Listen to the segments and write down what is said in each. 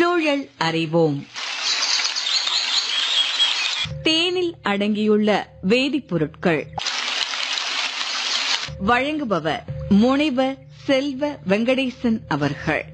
சூழல் அறிவோம் தேனில் அடங்கியுள்ள வேதிப்பொருட்கள் வழங்குபவர் முனைவர் செல்வ வெங்கடேசன் அவர்கள்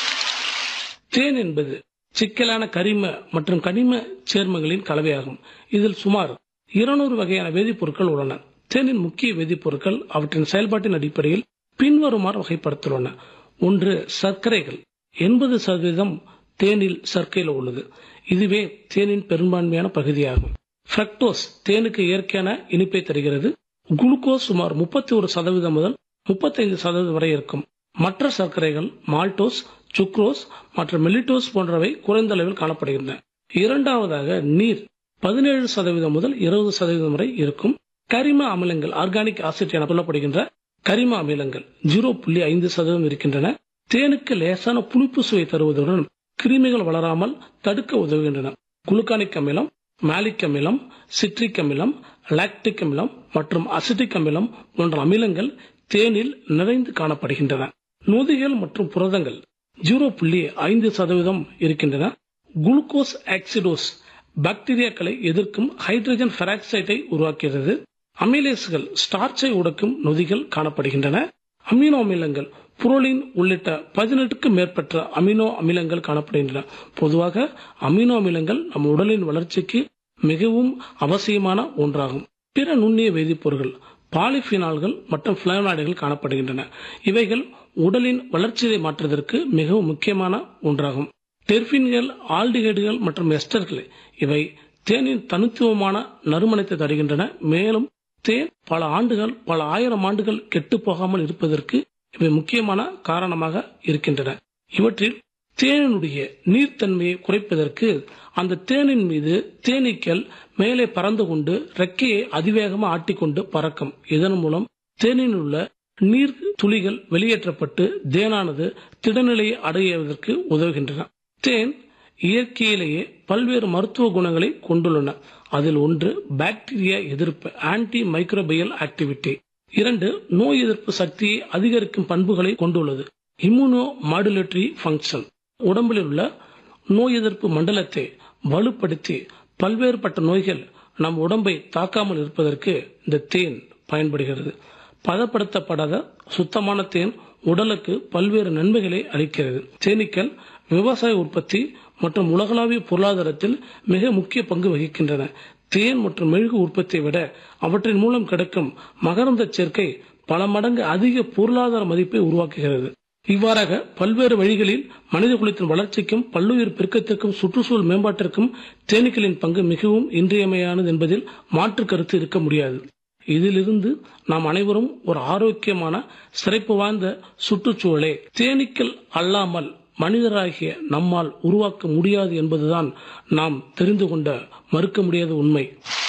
தேன் என்பது சிக்கலான கரிம மற்றும் கனிம சேர்மங்களின் கலவையாகும் இதில் சுமார் இருநூறு வகையான வேதிப்பொருட்கள் உள்ளன தேனின் முக்கிய வேதிப்பொருட்கள் அவற்றின் செயல்பாட்டின் அடிப்படையில் பின்வருமாறு வகைப்படுத்துள்ளன ஒன்று சர்க்கரைகள் எண்பது சதவீதம் தேனில் சர்க்கையில் உள்ளது இதுவே தேனின் பெரும்பான்மையான பகுதியாகும் ஃப்ரக்டோஸ் தேனுக்கு இயற்கையான இனிப்பை தருகிறது குளுக்கோஸ் சுமார் முப்பத்தி ஒரு சதவீதம் முதல் முப்பத்தைந்து சதவீதம் வரை இருக்கும் மற்ற சர்க்கரைகள் மால்டோஸ் சுக்ரோஸ் மற்றும் மெலிட்டோஸ் போன்றவை குறைந்த அளவில் காணப்படுகின்றன இரண்டாவதாக நீர் பதினேழு சதவீதம் முதல் இருபது சதவீதம் வரை இருக்கும் கரிம அமிலங்கள் ஆர்கானிக் ஆசிட் என சொல்லப்படுகின்ற கரிம அமிலங்கள் ஜீரோ புள்ளி ஐந்து சதவீதம் இருக்கின்றன தேனுக்கு லேசான புளிப்பு சுவை தருவதுடன் கிருமிகள் வளராமல் தடுக்க உதவுகின்றன குளுக்கானிக் அமிலம் மாலிக் அமிலம் சிட்ரிக் அமிலம் லாக்டிக் அமிலம் மற்றும் அசிட்டிக் அமிலம் போன்ற அமிலங்கள் தேனில் நிறைந்து காணப்படுகின்றன நொதிகள் மற்றும் புரதங்கள் ஜீரோ புள்ளி ஐந்து சதவீதம் இருக்கின்றன குளுக்கோஸ் ஆக்சிடோஸ் பாக்டீரியாக்களை எதிர்க்கும் ஹைட்ரஜன் பெராக்சைடை உருவாக்குகிறது அமிலேஸ்கள் ஸ்டார்ச்சை உடைக்கும் நொதிகள் காணப்படுகின்றன அமினோ அமிலங்கள் புரோலின் உள்ளிட்ட பதினெட்டுக்கும் மேற்பட்ட அமினோ அமிலங்கள் காணப்படுகின்றன பொதுவாக அமினோ அமிலங்கள் நம் உடலின் வளர்ச்சிக்கு மிகவும் அவசியமான ஒன்றாகும் பிற நுண்ணிய வேதிப்பொருட்கள் பாலிபினால்கள் மற்றும் பிளவனாய்டுகள் காணப்படுகின்றன இவைகள் உடலின் வளர்ச்சியை மாற்றுவதற்கு மிகவும் முக்கியமான ஒன்றாகும் டெர்பின்கள் ஆல்டிகைடுகள் மற்றும் எஸ்டர்கள் இவை தேனின் தனித்துவமான நறுமணத்தை தருகின்றன மேலும் தேன் பல ஆண்டுகள் பல ஆயிரம் ஆண்டுகள் கெட்டு போகாமல் இருப்பதற்கு இவை முக்கியமான காரணமாக இருக்கின்றன இவற்றில் தேனினுடைய நீர்த்தன்மையை குறைப்பதற்கு அந்த தேனின் மீது தேனீக்கள் மேலே பறந்து கொண்டு ரெக்கையை அதிவேகமாக ஆட்டிக்கொண்டு பறக்கும் இதன் மூலம் தேனில் உள்ள நீர் துளிகள் வெளியேற்றப்பட்டு தேனானது திடநிலையை அடைவதற்கு உதவுகின்றன தேன் இயற்கையிலேயே பல்வேறு மருத்துவ குணங்களை கொண்டுள்ளன அதில் ஒன்று பாக்டீரியா எதிர்ப்பு ஆன்டி மைக்ரோபியல் ஆக்டிவிட்டி இரண்டு நோய் எதிர்ப்பு சக்தியை அதிகரிக்கும் பண்புகளை கொண்டுள்ளது இம்யூனோ மாடுலேட்டரி ஃபங்க்ஷன் உடம்பில் உள்ள நோய் எதிர்ப்பு மண்டலத்தை வலுப்படுத்தி பல்வேறுபட்ட நோய்கள் நம் உடம்பை தாக்காமல் இருப்பதற்கு இந்த தேன் பயன்படுகிறது பதப்படுத்தப்படாத சுத்தமான தேன் உடலுக்கு பல்வேறு நன்மைகளை அளிக்கிறது தேனீக்கள் விவசாய உற்பத்தி மற்றும் உலகளாவிய பொருளாதாரத்தில் மிக முக்கிய பங்கு வகிக்கின்றன தேன் மற்றும் மெழுகு உற்பத்தியை விட அவற்றின் மூலம் கிடைக்கும் மகரந்த சேர்க்கை பல மடங்கு அதிக பொருளாதார மதிப்பை உருவாக்குகிறது இவ்வாறாக பல்வேறு வழிகளில் மனித குலத்தின் வளர்ச்சிக்கும் பல்லுயிர் பெருக்கத்திற்கும் சுற்றுச்சூழல் மேம்பாட்டிற்கும் தேனீக்களின் பங்கு மிகவும் இன்றியமையானது என்பதில் மாற்று கருத்து இருக்க முடியாது இதிலிருந்து நாம் அனைவரும் ஒரு ஆரோக்கியமான சிறப்பு வாய்ந்த சுற்றுச்சூழலை தேனீக்கள் அல்லாமல் மனிதராகிய நம்மால் உருவாக்க முடியாது என்பதுதான் நாம் தெரிந்து கொண்ட மறுக்க முடியாத உண்மை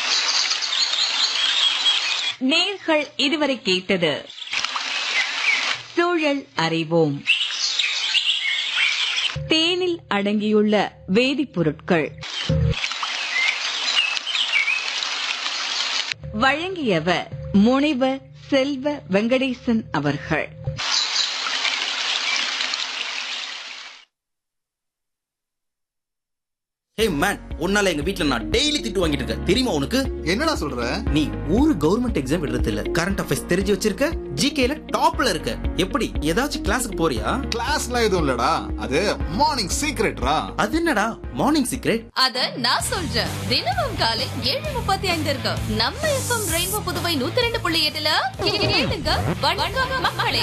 நேர்கள் இதுவரை கேட்டது சூழல் அறிவோம் தேனில் அடங்கியுள்ள வேதிப்பொருட்கள் வழங்கியவர் முனைவர் செல்வ வெங்கடேசன் அவர்கள் ஹே மேன் உன்னால எங்க வீட்ல நான் டெய்லி திட்டு வாங்கிட்டு இருக்கேன் தெரியுமா உனக்கு என்னடா சொல்ற நீ ஒரு கவர்மெண்ட் எக்ஸாம் எழுதுறது இல்ல கரண்ட் அஃபேர்ஸ் தெரிஞ்சு வச்சிருக்க ஜிகேல டாப்ல இருக்க எப்படி ஏதாச்சும் கிளாஸுக்கு போறியா கிளாஸ்லாம் எதுவும் இல்லடா அது மார்னிங் சீக்ரெட்ரா அது என்னடா மார்னிங் சீக்ரெட் அத நான் சொல்றேன் தினமும் காலை ஏழு முப்பத்தி ஐந்து இருக்கு நம்ம எஃப்எம் ரெயின்போ புதுவை நூத்தி ரெண்டு புள்ளி எட்டுல கேளுங்க வணக்கம் மக்களே